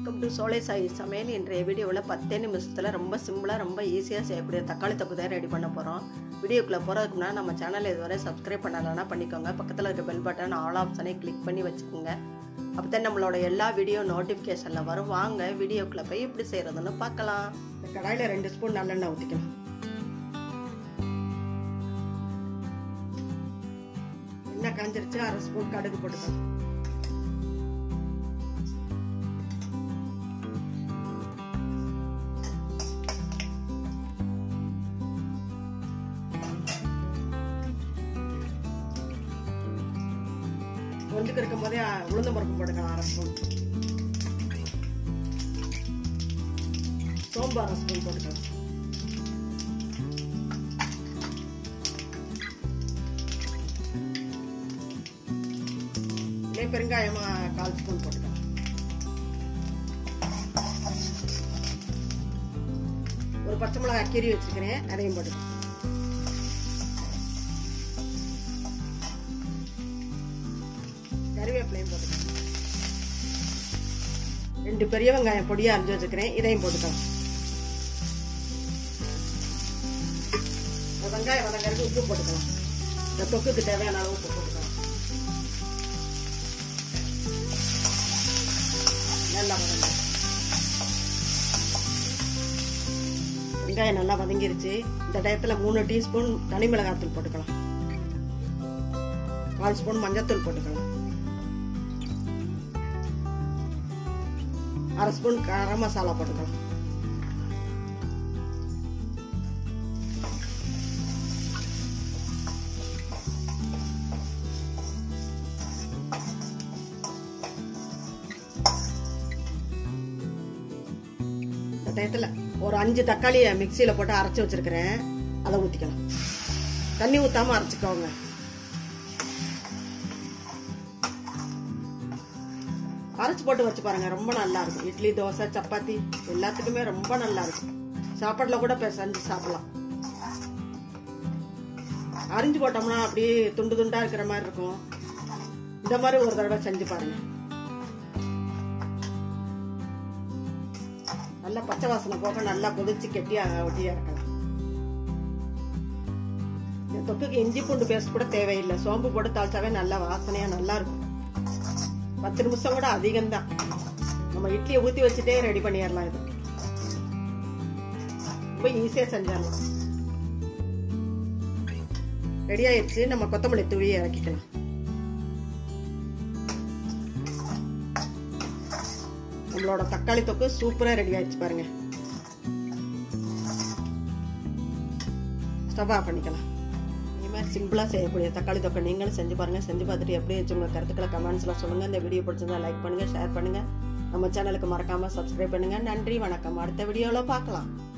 welcome to சோலை சாய் சமையல் இன்றைய வீடியோவில் பத்தே நிமிஷத்தில் ரொம்ப சிம்பிளாக ரொம்ப ஈஸியாக செய்யக்கூடிய தக்காளி தொக்கு தான் ரெடி பண்ண போகிறோம் வீடியோக்குள்ளே போகிறதுக்கு முன்னாடி நம்ம சேனலை இதுவரை சப்ஸ்கிரைப் பண்ணலைன்னா பண்ணிக்கோங்க பக்கத்தில் இருக்க பெல் பட்டன் ஆல் ஆப்ஷனை கிளிக் பண்ணி வச்சுக்கோங்க அப்போ தான் நம்மளோட எல்லா வீடியோ நோட்டிஃபிகேஷனில் வரும் வாங்க வீடியோக்குள்ளே போய் எப்படி செய்கிறதுன்னு பார்க்கலாம் இந்த கடாயில் ரெண்டு ஸ்பூன் நல்லெண்ணெய் ஊற்றிக்கலாம் எண்ணெய் காஞ்சிருச்சு அரை ஸ்பூன் கடுகு போட்டுக்கலாம் ஒன்றுக்கு இருக்கும் போதே உளுந்த பருப்பு போட்டுக்கலாம் அரை ஸ்பூன் சோம்பு அரை ஸ்பூன் போட்டுக்கலாம் இதே பெருங்காயமா கால் ஸ்பூன் போட்டுக்கலாம் ஒரு பச்சை மிளகாய் கீரி வச்சுக்கிறேன் அதையும் போட்டுக்கலாம் கறிவேப்பிலையும் போட்டுக்கலாம் ரெண்டு பெரிய வெங்காயம் பொடியா அரைஞ்சு வச்சுக்கிறேன் இதையும் போட்டுக்கலாம் வெங்காயம் வதங்கறதுக்கு உப்பு போட்டுக்கலாம் இந்த தொக்குக்கு தேவையான அளவு உப்பு போட்டுக்கலாம் நல்லா வதங்க வெங்காயம் நல்லா வதங்கிருச்சு இந்த டயத்தில் மூணு டீஸ்பூன் தனி மிளகாத்தூள் போட்டுக்கலாம் கால் ஸ்பூன் மஞ்சத்தூள் போட்டுக்கலாம் அரை ஸ்பூன் கரம் மசாலா போட்டுக்கலாம் இந்த டயத்தில் ஒரு அஞ்சு தக்காளியை மிக்சியில் போட்டு அரைச்சி வச்சிருக்கிறேன் அதை ஊற்றிக்கலாம் தண்ணி ஊற்றாம அரைச்சிக்கோங்க அரைச்சி போட்டு வச்சு பாருங்க ரொம்ப நல்லா இருக்கும் இட்லி தோசை சப்பாத்தி எல்லாத்துக்குமே ரொம்ப நல்லா இருக்கும் சாப்பாடுல கூட செஞ்சு சாப்பிடலாம் அரிஞ்சு போட்டோம்னா அப்படியே துண்டு துண்டா இருக்கிற மாதிரி இருக்கும் இந்த மாதிரி ஒரு தடவை செஞ்சு பாருங்க நல்லா பச்சை வாசனை போக நல்லா கொதிச்சு கெட்டியா ஒட்டியா இருக்கலாம் இந்த தொக்குக்கு இஞ்சி பூண்டு பேஸ்ட் கூட தேவையில்லை சோம்பு போட்டு தாளிச்சாவே நல்லா வாசனையா நல்லா இருக்கும் பத்து நிமிஷம் கூட அதிகம்தான் நம்ம இட்லியை ஊற்றி வச்சுட்டே ரெடி பண்ணிடலாம் இது ரொம்ப ஈஸியாக செஞ்சிடலாம் ரெடி ஆயிடுச்சு நம்ம கொத்தமல்லி தூவி இறக்கிக்கலாம் நம்மளோட தக்காளி தொக்கு சூப்பராக ரெடி ஆயிடுச்சு பாருங்க ஸ்டவ் ஆஃப் பண்ணிக்கலாம் மாதிரி சிம்பிளாக செய்யக்கூடிய தக்காளி தொக்கை நீங்களும் செஞ்சு பாருங்கள் செஞ்சு பார்த்துட்டு எப்படி வச்சு உங்கள் கருத்துக்களை கமெண்ட்ஸில் சொல்லுங்கள் இந்த வீடியோ பிடிச்சிருந்தா லைக் பண்ணுங்கள் ஷேர் பண்ணுங்கள் நம்ம சேனலுக்கு மறக்காமல் சப்ஸ்கிரைப் பண்ணுங்கள் நன்றி வணக்கம் அடுத்த வீடியோவில் பார்க்கலாம்